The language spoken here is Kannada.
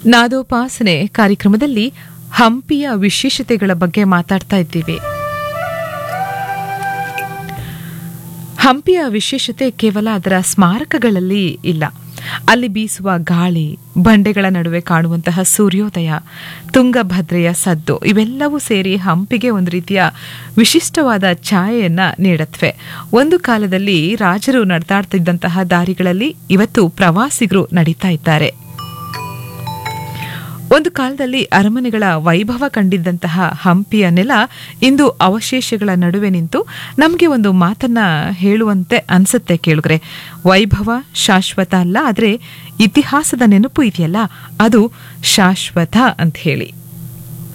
ನಾದೋಪಾಸನೆ ಕಾರ್ಯಕ್ರಮದಲ್ಲಿ ಹಂಪಿಯ ವಿಶೇಷತೆಗಳ ಬಗ್ಗೆ ಮಾತಾಡ್ತಾ ಇದ್ದೀವಿ ಹಂಪಿಯ ವಿಶೇಷತೆ ಕೇವಲ ಅದರ ಸ್ಮಾರಕಗಳಲ್ಲಿ ಇಲ್ಲ ಅಲ್ಲಿ ಬೀಸುವ ಗಾಳಿ ಬಂಡೆಗಳ ನಡುವೆ ಕಾಣುವಂತಹ ಸೂರ್ಯೋದಯ ತುಂಗಭದ್ರೆಯ ಸದ್ದು ಇವೆಲ್ಲವೂ ಸೇರಿ ಹಂಪಿಗೆ ಒಂದು ರೀತಿಯ ವಿಶಿಷ್ಟವಾದ ಛಾಯೆಯನ್ನ ನೀಡತ್ವೆ ಒಂದು ಕಾಲದಲ್ಲಿ ರಾಜರು ನಡೆದಾಡ್ತಿದ್ದಂತಹ ದಾರಿಗಳಲ್ಲಿ ಇವತ್ತು ಪ್ರವಾಸಿಗರು ನಡೀತಾ ಇದ್ದಾರೆ ಒಂದು ಕಾಲದಲ್ಲಿ ಅರಮನೆಗಳ ವೈಭವ ಕಂಡಿದ್ದಂತಹ ಹಂಪಿಯ ನೆಲ ಇಂದು ಅವಶೇಷಗಳ ನಡುವೆ ನಿಂತು ನಮಗೆ ಒಂದು ಮಾತನ್ನ ಹೇಳುವಂತೆ ಅನ್ಸುತ್ತೆ ಕೇಳಿದ್ರೆ ವೈಭವ ಶಾಶ್ವತ ಅಲ್ಲ ಆದರೆ ಇತಿಹಾಸದ ನೆನಪು ಇದೆಯಲ್ಲ ಅದು ಶಾಶ್ವತ ಅಂತ ಹೇಳಿ